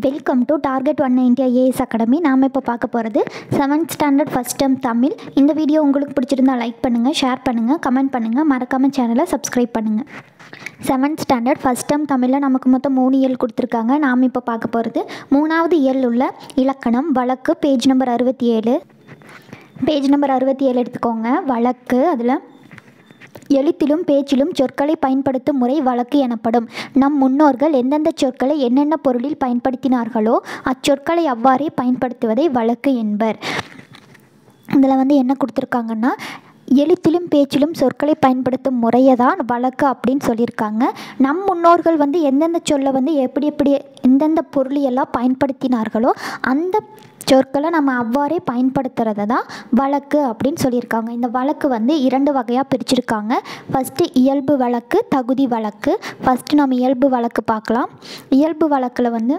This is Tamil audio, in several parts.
welcome to target one ninety IAS academy நாம் இப்போ பார்க்க போகிறது seventh standard first term Tamil இந்த வீடியோ உங்களுக்கு பிடிச்சிருந்தா லைக் பண்ணுங்கள் ஷேர் பண்ணுங்கள் கமெண்ட் பண்ணுங்கள் மறக்காமல் சேனலை சப்ஸ்கிரைப் பண்ணுங்கள் செவன்த் ஸ்டாண்டர்ட் ஃபஸ்ட் டேர்ம் தமிழில் நமக்கு மொத்தம் மூணு இயல் கொடுத்துருக்காங்க நாம் இப்போ பார்க்க போகிறது மூணாவது இயல் உள்ள இலக்கணம் வழக்கு பேஜ் நம்பர் அறுபத்தி ஏழு பேஜ் நம்பர் அறுபத்தி ஏழு எடுத்துக்கோங்க வழக்கு அதில் எழுத்திலும் பேச்சிலும் சொற்களை பயன்படுத்தும் முறை வழக்கு எனப்படும் நம் முன்னோர்கள் எந்தெந்த சொற்களை என்னென்ன பொருளில் பயன்படுத்தினார்களோ அச்சொற்களை அவ்வாறே பயன்படுத்துவதை வழக்கு என்பர் இதில் வந்து என்ன கொடுத்துருக்காங்கன்னா எழுத்திலும் பேச்சிலும் சொற்களை பயன்படுத்தும் முறையை தான் வழக்கு அப்படின்னு சொல்லியிருக்காங்க நம் முன்னோர்கள் வந்து எந்தெந்த சொல்லை வந்து எப்படி எப்படி எந்தெந்த பொருளையெல்லாம் பயன்படுத்தினார்களோ அந்த சொற்களை நம்ம அவ்வாறே பயன்படுத்துகிறத தான் வழக்கு அப்படின்னு சொல்லியிருக்காங்க இந்த வழக்கு வந்து இரண்டு வகையாக பிரிச்சிருக்காங்க ஃபஸ்ட்டு இயல்பு வழக்கு தகுதி வழக்கு ஃபஸ்ட்டு நம்ம இயல்பு வழக்கு பார்க்கலாம் இயல்பு வழக்கில் வந்து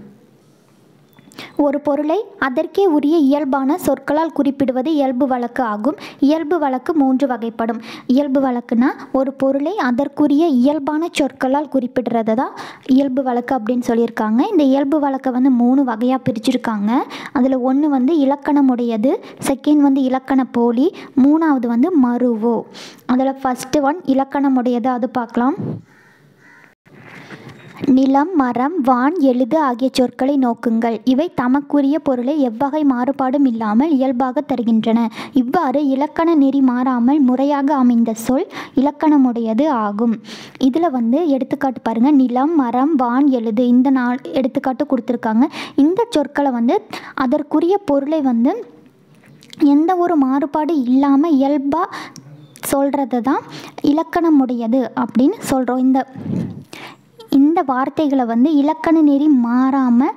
ஒரு பொருளை அதற்கே உரிய இயல்பான சொற்களால் குறிப்பிடுவது இயல்பு வழக்கு ஆகும் இயல்பு வழக்கு மூன்று வகைப்படும் இயல்பு வழக்குனா ஒரு பொருளை அதற்குரிய இயல்பான சொற்களால் குறிப்பிடுறது தான் இயல்பு வழக்கு அப்படின்னு சொல்லியிருக்காங்க இந்த இயல்பு வழக்கை வந்து மூணு வகையாக பிரிச்சிருக்காங்க அதில் ஒன்று வந்து இலக்கணமுடையது செகண்ட் வந்து இலக்கண போலி மூணாவது வந்து மருவோ அதில் ஃபஸ்ட்டு ஒன் இலக்கணமுடையது அது பார்க்கலாம் நிலம் மரம் வான் எழுது ஆகிய சொற்களை நோக்குங்கள் இவை தமக்குரிய பொருளை எவ்வகை மாறுபாடும் இல்லாமல் இயல்பாக தருகின்றன இவ்வாறு இலக்கண நெறி மாறாமல் முறையாக அமைந்த சொல் இலக்கணமுடையது ஆகும் இதில் வந்து எடுத்துக்காட்டு பாருங்கள் நிலம் மரம் வான் எழுது இந்த நாள் எடுத்துக்காட்டு கொடுத்துருக்காங்க இந்த சொற்களை வந்து அதற்குரிய பொருளை வந்து எந்த ஒரு மாறுபாடு இல்லாமல் இயல்பாக சொல்கிறது தான் இலக்கணமுடையது அப்படின்னு சொல்கிறோம் இந்த இந்த வார்த்தைகளை வந்து இலக்கண நெறி மாறாமல்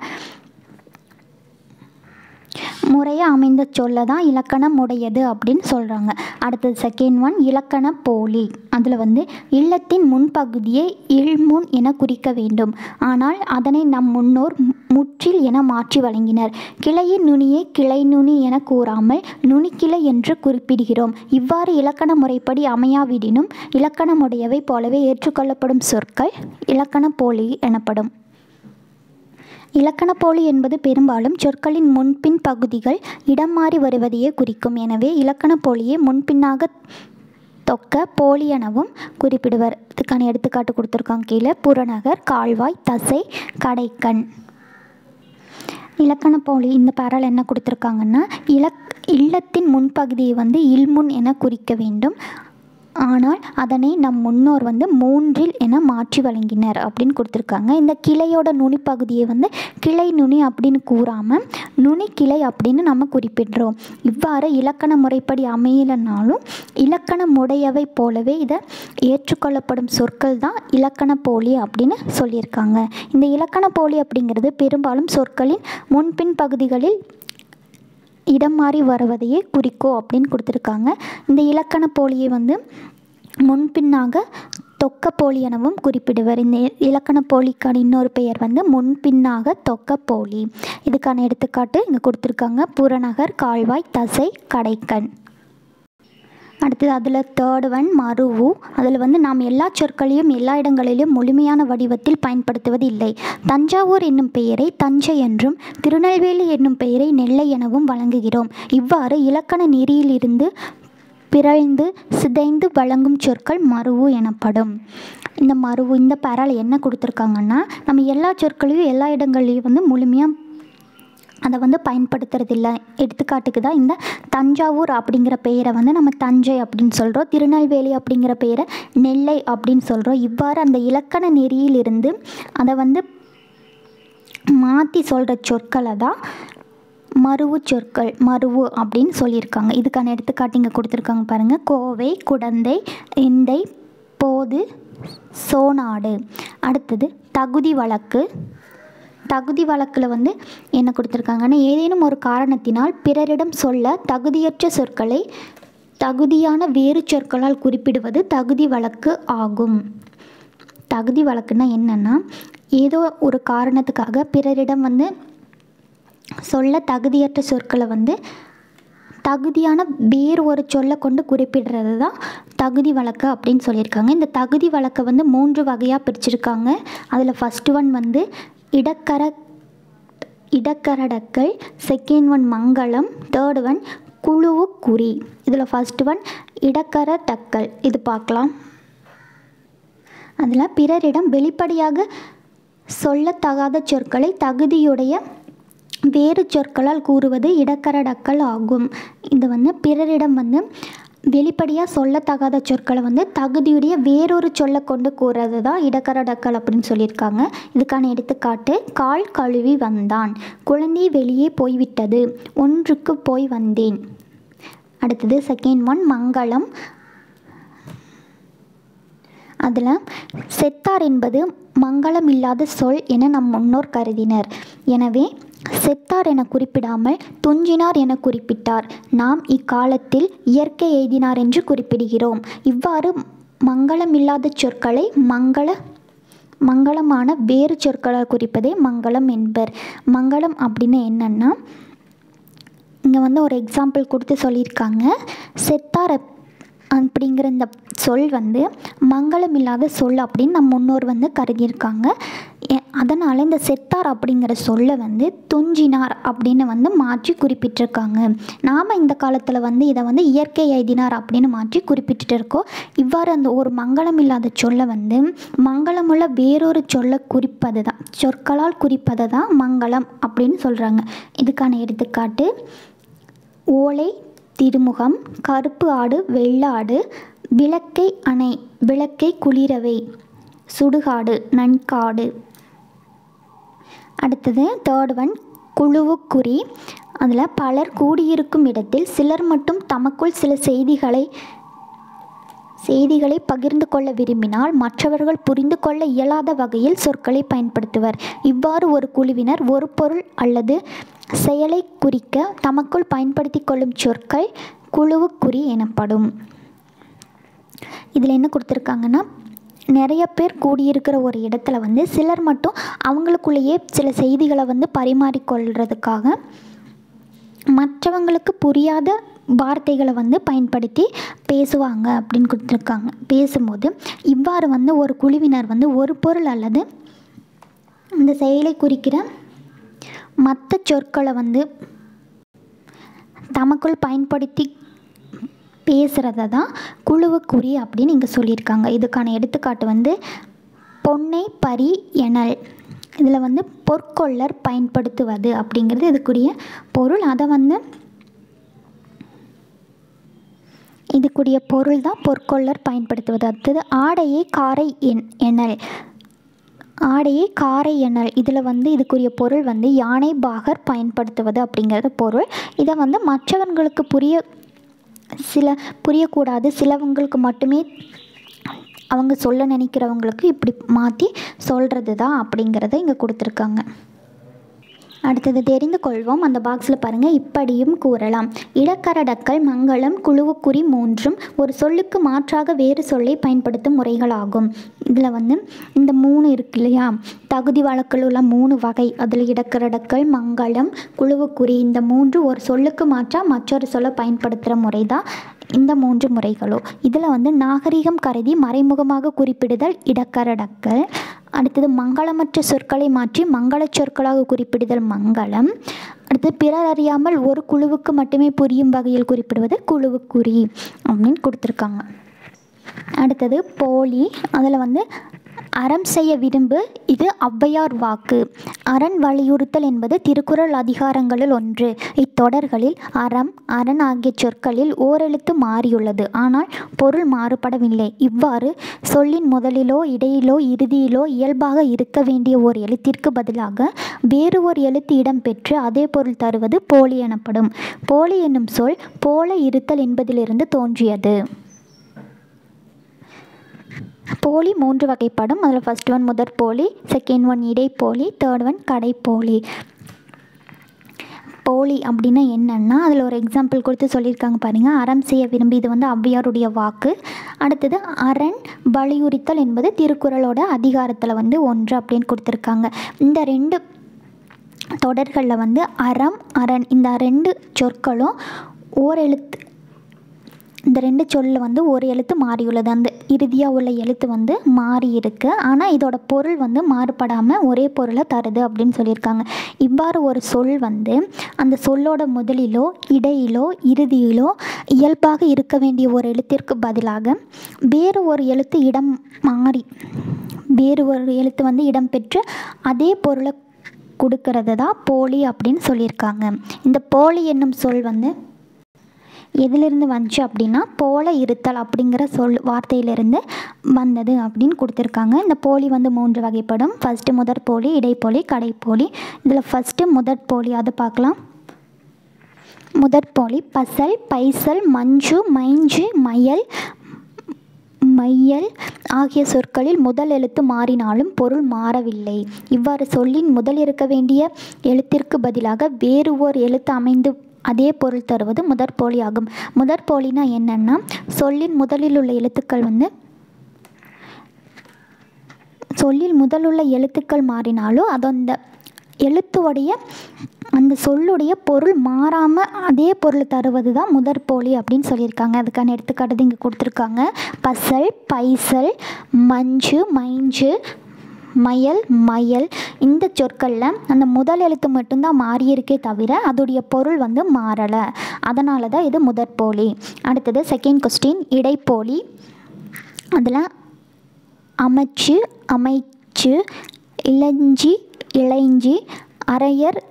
முறையாக அமைந்த சொல்ல தான் இலக்கணம் உடையது அப்படின்னு சொல்கிறாங்க அடுத்தது செகண்ட் ஒன் இலக்கண போலி அதில் வந்து இல்லத்தின் முன்பகுதியை இல்முன் என குறிக்க வேண்டும் ஆனால் அதனை நம் முன்னோர் முற்றில் என மாற்றி வழங்கினர் கிளையின் நுனியை கிளை நுனி என கூறாமல் நுனிக்கிளை என்று குறிப்பிடுகிறோம் இவ்வாறு இலக்கண முறைப்படி அமையாவிடினும் இலக்கணமுடையவை போலவே ஏற்றுக்கொள்ளப்படும் சொற்கள் இலக்கண போலி எனப்படும் இலக்கணப்போலி என்பது பெரும்பாலும் சொற்களின் முன்பின் பகுதிகள் இடம் மாறி வருவதையே குறிக்கும் எனவே இலக்கணப்போலியை முன்பின்னாக தொக்க போலி எனவும் குறிப்பிடுவர் இதுக்கான எடுத்துக்காட்டு கொடுத்துருக்காங்க கீழே புறநகர் கால்வாய் தசை கடைக்கண் இலக்கணப்போலி இந்த பேரால் என்ன கொடுத்துருக்காங்கன்னா இலக் இல்லத்தின் முன்பகுதியை வந்து இல்முன் என குறிக்க வேண்டும் ஆனால் அதனை நம் முன்னோர் வந்து மூன்றில் என மாற்றி வழங்கினர் அப்படின்னு கொடுத்துருக்காங்க இந்த கிளையோட நுனிப்பகுதியை வந்து கிளை நுனி அப்படின்னு கூறாமல் நுனி கிளை அப்படின்னு நம்ம குறிப்பிடுறோம் இவ்வாறு இலக்கண முறைப்படி அமையலனாலும் இலக்கணமுடையவை போலவே இதை ஏற்றுக்கொள்ளப்படும் சொற்கள் தான் இலக்கண போலி அப்படின்னு சொல்லியிருக்காங்க இந்த இலக்கண போலி அப்படிங்கிறது பெரும்பாலும் சொற்களின் முன்பின் பகுதிகளில் இடம் மாறி வருவதையே குறிக்கோ அப்படின்னு கொடுத்துருக்காங்க இந்த இலக்கண போலியை வந்து முன்பின்னாக தொக்க போலி எனவும் குறிப்பிடுவர் இந்த இலக்கண போலிக்கான இன்னொரு பெயர் வந்து முன்பின்னாக தொக்க போலி இதுக்கான எடுத்துக்காட்டு இங்கே கொடுத்துருக்காங்க புறநகர் கால்வாய் தசை கடைக்கண் அடுத்தது அதில் தேர்ட் ஒன் மருவு அதில் வந்து நாம் எல்லா சொற்களையும் எல்லா இடங்களிலும் முழுமையான வடிவத்தில் பயன்படுத்துவது இல்லை தஞ்சாவூர் என்னும் பெயரை தஞ்சை என்றும் திருநெல்வேலி என்னும் பெயரை நெல்லை எனவும் வழங்குகிறோம் இவ்வாறு இலக்கண நெறியிலிருந்து பிறழ்ந்து சிதைந்து வழங்கும் சொற்கள் மருவு எனப்படும் இந்த மருவு இந்த பேரால் என்ன கொடுத்துருக்காங்கன்னா நம்ம எல்லா சொற்களையும் எல்லா இடங்கள்லையும் வந்து முழுமையாக அதை வந்து பயன்படுத்துறதில்ல எடுத்துக்காட்டுக்கு தான் இந்த தஞ்சாவூர் அப்படிங்கிற பெயரை வந்து நம்ம தஞ்சை அப்படின்னு சொல்கிறோம் திருநெல்வேலி அப்படிங்கிற பெயரை நெல்லை அப்படின்னு சொல்கிறோம் இவ்வாறு அந்த இலக்கண நெறியிலிருந்து அதை வந்து மாற்றி சொல்கிற சொற்களை தான் மருவு சொற்கள் மருவு அப்படின்னு சொல்லியிருக்காங்க இதுக்கான எடுத்துக்காட்டு இங்கே கொடுத்துருக்காங்க பாருங்கள் கோவை குடந்தை எந்தை போது சோனாடு அடுத்தது தகுதி வழக்கு தகுதி வழக்கில் வந்து என்ன கொடுத்துருக்காங்கன்னா ஏதேனும் ஒரு காரணத்தினால் பிறரிடம் சொல்ல தகுதியற்ற சொற்களை தகுதியான வேறு சொற்களால் குறிப்பிடுவது தகுதி வழக்கு ஆகும் தகுதி வழக்குன்னா என்னென்னா ஏதோ ஒரு காரணத்துக்காக பிறரிடம் வந்து சொல்ல தகுதியற்ற சொற்களை வந்து தகுதியான வேறு ஒரு சொல்லை கொண்டு குறிப்பிடுறது தான் தகுதி வழக்கு அப்படின்னு சொல்லியிருக்காங்க இந்த தகுதி வழக்கை வந்து மூன்று வகையாக பிரிச்சிருக்காங்க அதில் ஃபஸ்ட்டு ஒன் வந்து இடக்கர இடக்கரடக்கல் செகண்ட் ஒன் மங்களம் தேர்ட் ஒன் குழுவு குறி இதில் ஃபஸ்ட் ஒன் இடக்கர டக்கல் இது பார்க்கலாம் அதில் பிறரிடம் வெளிப்படையாக சொல்லத்தகாத சொற்களை தகுதியுடைய வேறு சொற்களால் கூறுவது இடக்கரடக்கல் ஆகும் இது வந்து பிறரிடம் வந்து வெளிப்படையாக சொல்லத்தகாத சொற்களை வந்து தகுதியுடைய வேறொரு சொல்லை கொண்டு கூறுறது தான் இடக்கரடக்கல் அப்படின்னு சொல்லியிருக்காங்க இதுக்கான எடுத்துக்காட்டு கால் கழுவி வந்தான் குழந்தை வெளியே போய்விட்டது ஒன்றுக்கு போய் வந்தேன் அடுத்தது செகண்ட் ஒன் மங்களம் அதில் செத்தார் என்பது மங்களம் இல்லாத சொல் என நம் முன்னோர் கருதினர் எனவே செத்தார் என குறிப்பிடாமல் துஞ்சினார் என குறிப்பிட்டார் நாம் இக்காலத்தில் இயற்கை எய்தினார் என்று குறிப்பிடுகிறோம் இவ்வாறு மங்களமில்லாத சொற்களை மங்கள மங்களமான வேறு சொற்களால் குறிப்பதே மங்களம் என்பர் மங்களம் அப்படின்னு என்னன்னா இங்கே வந்து ஒரு எக்ஸாம்பிள் கொடுத்து சொல்லியிருக்காங்க செத்தார் அப்- அப்படிங்கிற இந்த சொல் வந்து மங்களம் இல்லாத சொல் அப்படின்னு நம் முன்னோர் வந்து கருதியிருக்காங்க எ- அதனால் இந்த செத்தார் அப்படிங்கிற சொல்லை வந்து துஞ்சினார் அப்படின்னு வந்து மாற்றி குறிப்பிட்டிருக்காங்க நாம் இந்த காலத்தில் வந்து இதை வந்து இயற்கை எழுதினார் அப்படின்னு மாற்றி குறிப்பிட்டுட்டு இருக்கோம் இவ்வாறு அந்த ஒரு மங்களம் இல்லாத சொல்லை வந்து மங்களமுள்ள வேறொரு சொல்லை குறிப்பது தான் சொற்களால் குறிப்பதை தான் மங்களம் அப்படின்னு சொல்கிறாங்க இதுக்கான எடுத்துக்காட்டு ஓலை திருமுகம் கருப்பு ஆடு வெள்ளாடு விளக்கை அணை விளக்கை குளிரவை சுடுகாடு நன்காடு அடுத்தது தேர்ட் ஒன் குழுவுக்குறி அதில் பலர் கூடியிருக்கும் இடத்தில் சிலர் மட்டும் தமக்குள் சில செய்திகளை செய்திகளை பகிர்ந்து கொள்ள விரும்பினால் மற்றவர்கள் புரிந்து கொள்ள இயலாத வகையில் சொற்களை பயன்படுத்துவர் இவ்வாறு ஒரு குழுவினர் ஒரு பொருள் அல்லது செயலை குறிக்க தமக்குள் பயன்படுத்தி கொள்ளும் சொற்கள் குழுவுக்குறி எனப்படும் இதில் என்ன கொடுத்துருக்காங்கன்னா நிறைய பேர் கூடியிருக்கிற ஒரு இடத்துல வந்து சிலர் மட்டும் அவங்களுக்குள்ளேயே சில செய்திகளை வந்து பரிமாறிக்கொள்றதுக்காக மற்றவங்களுக்கு புரியாத வார்த்தைகளை வந்து பயன்படுத்தி பேசுவாங்க அப்படின்னு கொடுத்துருக்காங்க பேசும்போது இவ்வாறு வந்து ஒரு குழுவினர் வந்து ஒரு பொருள் அல்லது இந்த செயலை குறிக்கிற மற்ற சொற்களை வந்து தமக்குள் பயன்படுத்தி பேசுகிறத தான் குழுவுக்குறி அப்படின்னு இங்கே சொல்லியிருக்காங்க இதுக்கான எடுத்துக்காட்டு வந்து பொன்னை பரி எனல் இதில் வந்து பொற்கொள்ளர் பயன்படுத்துவது அப்படிங்கிறது இதுக்குரிய பொருள் அதை வந்து இதுக்குரிய பொருள் தான் பொற்கொள்ளர் பயன்படுத்துவது அடுத்தது ஆடையை காரை என் எனல் ஆடையை காரை எனல் இதில் வந்து இதுக்குரிய பொருள் வந்து யானை பாகர் பயன்படுத்துவது அப்படிங்கிறது பொருள் இதை வந்து மற்றவர்களுக்கு புரிய சில புரியக்கூடாது சிலவங்களுக்கு மட்டுமே அவங்க சொல்ல நினைக்கிறவங்களுக்கு இப்படி மாற்றி சொல்கிறது தான் அப்படிங்கிறத இங்கே கொடுத்துருக்காங்க அடுத்தது தெரிந்து கொள்வோம் அந்த பாக்ஸில் பாருங்கள் இப்படியும் கூறலாம் இடக்கரடக்கல் மங்களம் குழுவுக்குறி மூன்றும் ஒரு சொல்லுக்கு மாற்றாக வேறு சொல்லை பயன்படுத்தும் முறைகளாகும் இதில் வந்து இந்த மூணு இருக்கு இல்லையா தகுதி வழக்கில் உள்ள மூணு வகை அதில் இடக்கரடக்கல் மங்களம் குழுவுக்குறி இந்த மூன்று ஒரு சொல்லுக்கு மாற்றாக மற்றொரு சொல்லை பயன்படுத்துகிற முறை தான் இந்த மூன்று முறைகளும் இதில் வந்து நாகரிகம் கருதி மறைமுகமாக குறிப்பிடுதல் இடக்கரடக்கல் அடுத்தது மங்களமற்ற சொற்களை மாற்றி மங்களச் சொற்களாக குறிப்பிடுதல் மங்களம் அடுத்து பிறர் அறியாமல் ஒரு குழுவுக்கு மட்டுமே புரியும் வகையில் குறிப்பிடுவது குழுவுக்குறி அப்படின்னு கொடுத்துருக்காங்க அடுத்தது போலி அதில் வந்து அறம் செய்ய விரும்பு இது ஔவையார் வாக்கு அரண் வலியுறுத்தல் என்பது திருக்குறள் அதிகாரங்களில் ஒன்று இத்தொடர்களில் அறம் அரண் ஆகிய சொற்களில் ஓரெழுத்து மாறியுள்ளது ஆனால் பொருள் மாறுபடவில்லை இவ்வாறு சொல்லின் முதலிலோ இடையிலோ இறுதியிலோ இயல்பாக இருக்க வேண்டிய ஓர் எழுத்திற்கு பதிலாக வேறு ஒரு எழுத்து இடம்பெற்று அதே பொருள் தருவது போலி எனப்படும் போலி என்னும் சொல் போல இருத்தல் என்பதிலிருந்து தோன்றியது போலி மூன்று வகைப்படும் அதில் ஃபர்ஸ்ட் ஒன் முதற் போலி செகண்ட் ஒன் இடைப்போலி தேர்ட் ஒன் கடைப்போலி போலி அப்படின்னா என்னன்னா அதில் ஒரு எக்ஸாம்பிள் கொடுத்து சொல்லியிருக்காங்க பாருங்க அறம் செய்ய விரும்பி இது வந்து ஔவையாருடைய வாக்கு அடுத்தது அரண் வலியுறுத்தல் என்பது திருக்குறளோட அதிகாரத்தில் வந்து ஒன்று அப்படின்னு கொடுத்துருக்காங்க இந்த ரெண்டு தொடர்களில் வந்து அறம் அரண் இந்த ரெண்டு சொற்களும் ஓரெழுத்து இந்த ரெண்டு சொல்லில் வந்து ஒரு எழுத்து மாறியுள்ளது அந்த இறுதியாக உள்ள எழுத்து வந்து மாறி இருக்கு ஆனால் இதோட பொருள் வந்து மாறுபடாமல் ஒரே பொருளை தருது அப்படின்னு சொல்லியிருக்காங்க இவ்வாறு ஒரு சொல் வந்து அந்த சொல்லோட முதலிலோ இடையிலோ இறுதியிலோ இயல்பாக இருக்க வேண்டிய ஒரு எழுத்திற்கு பதிலாக வேறு ஒரு எழுத்து இடம் மாறி வேறு ஒரு எழுத்து வந்து இடம் பெற்று அதே பொருளை கொடுக்கறது தான் போலி அப்படின்னு சொல்லியிருக்காங்க இந்த போலி என்னும் சொல் வந்து எதிலிருந்து வந்துச்சு அப்படின்னா போல இருத்தல் அப்படிங்கிற சொல் வார்த்தையிலிருந்து வந்தது அப்படின்னு கொடுத்துருக்காங்க இந்த போலி வந்து மூன்று வகைப்படும் ஃபஸ்ட்டு முதற் போலி இடைப்போலி கடைப்போலி இதில் ஃபஸ்ட்டு முதற் போலி அதை பார்க்கலாம் முதற்போலி பசல் பைசல் மஞ்சு மைஞ்சு மயல் மையல் ஆகிய சொற்களில் முதல் எழுத்து மாறினாலும் பொருள் மாறவில்லை இவ்வாறு சொல்லின் முதல் இருக்க வேண்டிய எழுத்திற்கு பதிலாக வேறு ஓர் எழுத்து அமைந்து அதே பொருள் தருவது முதற்போலி ஆகும் முதற்போலினா என்னன்னா சொல்லின் முதலில் உள்ள எழுத்துக்கள் வந்து சொல்லில் முதலுள்ள எழுத்துக்கள் மாறினாலும் அது அந்த எழுத்துடைய அந்த சொல்லுடைய பொருள் மாறாமல் அதே பொருள் தருவது தான் முதற்போலி அப்படின்னு சொல்லியிருக்காங்க அதுக்கான எடுத்துக்காட்டு இங்கே கொடுத்துருக்காங்க பசல் பைசல் மஞ்சு மைஞ்சு மயல் மயல் இந்த சொற்களில் அந்த முதல் எழுத்து மட்டும்தான் மாறியிருக்கே தவிர அதோடைய பொருள் வந்து மாறலை அதனால தான் இது முதற்போலி அடுத்தது செகண்ட் கொஸ்டின் இடைப்போலி அதில் அமைச்சு அமைச்சு இளஞ்சி இளைஞ்சி அரையர்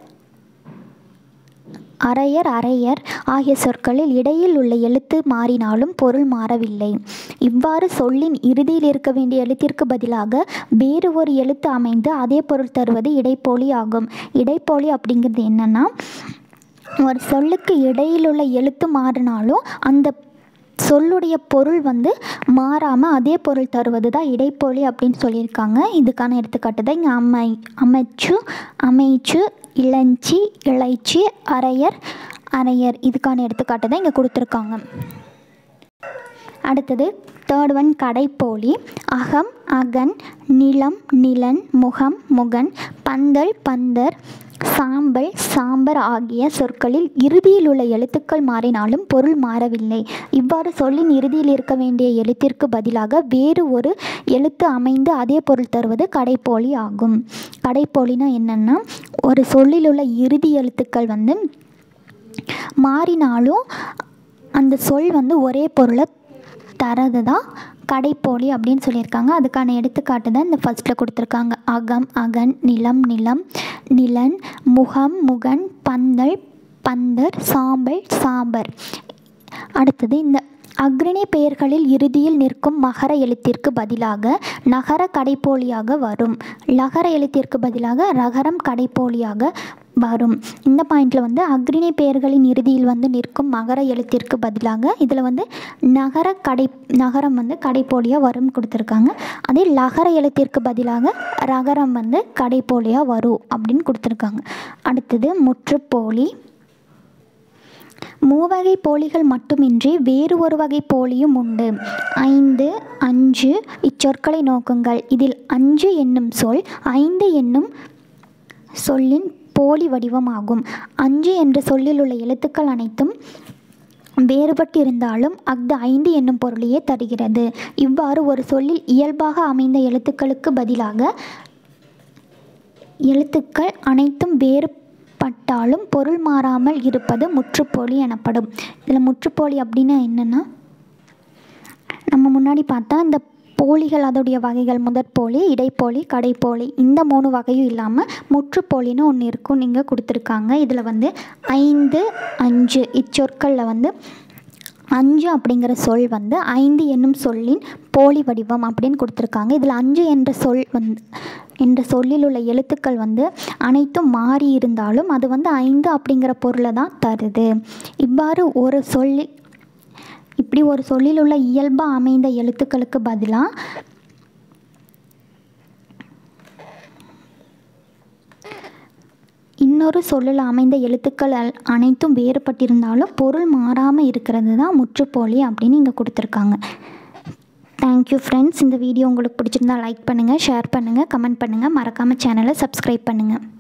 அரையர் அரையர் ஆகிய சொற்களில் இடையில் உள்ள எழுத்து மாறினாலும் பொருள் மாறவில்லை இவ்வாறு சொல்லின் இறுதியில் இருக்க வேண்டிய எழுத்திற்கு பதிலாக வேறு ஒரு எழுத்து அமைந்து அதே பொருள் தருவது இடைப்போலி ஆகும் இடைப்போலி அப்படிங்கிறது என்னன்னா ஒரு சொல்லுக்கு இடையில் உள்ள எழுத்து மாறினாலும் அந்த சொல்லுடைய பொருள் வந்து மாறாமல் அதே பொருள் தருவது தான் இடைப்போலி அப்படின்னு சொல்லியிருக்காங்க இதுக்கான எடுத்துக்காட்டு தான் இங்கே அமை அமைச்சு அமைச்சு இளஞ்சி இளைச்சி அரையர் அரையர் இதுக்கான எடுத்துக்காட்டு தான் இங்கே கொடுத்துருக்காங்க அடுத்தது தேர்ட் ஒன் கடைப்போலி அகம் அகன் நிலம் நிலன் முகம் முகன் பந்தல் பந்தர் சாம்பல் சாம்பர் ஆகிய சொற்களில் இறுதியில் உள்ள எழுத்துக்கள் மாறினாலும் பொருள் மாறவில்லை இவ்வாறு சொல்லின் இறுதியில் இருக்க வேண்டிய எழுத்திற்கு பதிலாக வேறு ஒரு எழுத்து அமைந்து அதே பொருள் தருவது கடைப்போலி ஆகும் கடைப்போலினா என்னென்னா ஒரு சொல்லில் உள்ள இறுதி எழுத்துக்கள் வந்து மாறினாலும் அந்த சொல் வந்து ஒரே பொருளை தரது தான் கடைப்போலி அப்படின்னு சொல்லியிருக்காங்க அதுக்கான எடுத்துக்காட்டு தான் இந்த ஃபஸ்ட்டில் கொடுத்துருக்காங்க அகம் அகன் நிலம் நிலம் நிலன் முகம் முகன் பந்தல் பந்தர் சாம்பல் சாம்பர் அடுத்தது இந்த அக்ரணி பெயர்களில் இறுதியில் நிற்கும் மகர எழுத்திற்கு பதிலாக நகர கடைப்போலியாக வரும் லகர எழுத்திற்கு பதிலாக ரகரம் கடைப்போலியாக வரும் இந்த பாயிண்டில் வந்து அக்ரிணை பெயர்களின் இறுதியில் வந்து நிற்கும் மகர எழுத்திற்கு பதிலாக இதில் வந்து நகர கடை நகரம் வந்து கடைப்போலியாக வரும் கொடுத்துருக்காங்க அதே லகர எழுத்திற்கு பதிலாக ரகரம் வந்து கடைப்போலியாக வரும் அப்படின்னு கொடுத்துருக்காங்க அடுத்தது முற்றுப்போலி மூவகை போலிகள் மட்டுமின்றி வேறு ஒரு வகை போலியும் உண்டு ஐந்து அஞ்சு இச்சொற்களை நோக்குங்கள் இதில் அஞ்சு என்னும் சொல் ஐந்து என்னும் சொல்லின் போலி வடிவமாகும் அஞ்சு என்ற சொல்லில் உள்ள எழுத்துக்கள் அனைத்தும் வேறுபட்டு இருந்தாலும் அஃது ஐந்து என்னும் பொருளையே தருகிறது இவ்வாறு ஒரு சொல்லில் இயல்பாக அமைந்த எழுத்துக்களுக்கு பதிலாக எழுத்துக்கள் அனைத்தும் வேறுபட்டாலும் பொருள் மாறாமல் இருப்பது முற்றுப்போலி எனப்படும் இதில் முற்றுப்போலி அப்படின்னா என்னென்னா நம்ம முன்னாடி பார்த்தா இந்த போலிகள் அதோடைய வகைகள் முதற்போலி இடைப்போலி கடைப்போலி இந்த மூணு வகையும் இல்லாமல் முற்றுப்போலின்னு ஒன்று இருக்கும் நீங்கள் கொடுத்துருக்காங்க இதில் வந்து ஐந்து அஞ்சு இச்சொற்களில் வந்து அஞ்சு அப்படிங்கிற சொல் வந்து ஐந்து என்னும் சொல்லின் போலி வடிவம் அப்படின்னு கொடுத்துருக்காங்க இதில் அஞ்சு என்ற சொல் வந்து என்ற சொல்லில் உள்ள எழுத்துக்கள் வந்து அனைத்தும் மாறி இருந்தாலும் அது வந்து ஐந்து அப்படிங்கிற பொருளை தான் தருது இவ்வாறு ஒரு சொல்லி இப்படி ஒரு சொல்லில் உள்ள இயல்பாக அமைந்த எழுத்துக்களுக்கு பதிலாக இன்னொரு சொல்லில் அமைந்த எழுத்துக்கள் அல்- அனைத்தும் வேறுபட்டிருந்தாலும் பொருள் மாறாமல் இருக்கிறது தான் முற்றுப்போலி அப்படின்னு இங்கே கொடுத்துருக்காங்க தேங்க்யூ ஃப்ரெண்ட்ஸ் இந்த வீடியோ உங்களுக்கு பிடிச்சிருந்தா லைக் பண்ணுங்கள் ஷேர் பண்ணுங்கள் கமெண்ட் பண்ணுங்கள் மறக்காமல் சேனலை சப்ஸ்கிரைப் பண்ணுங்கள்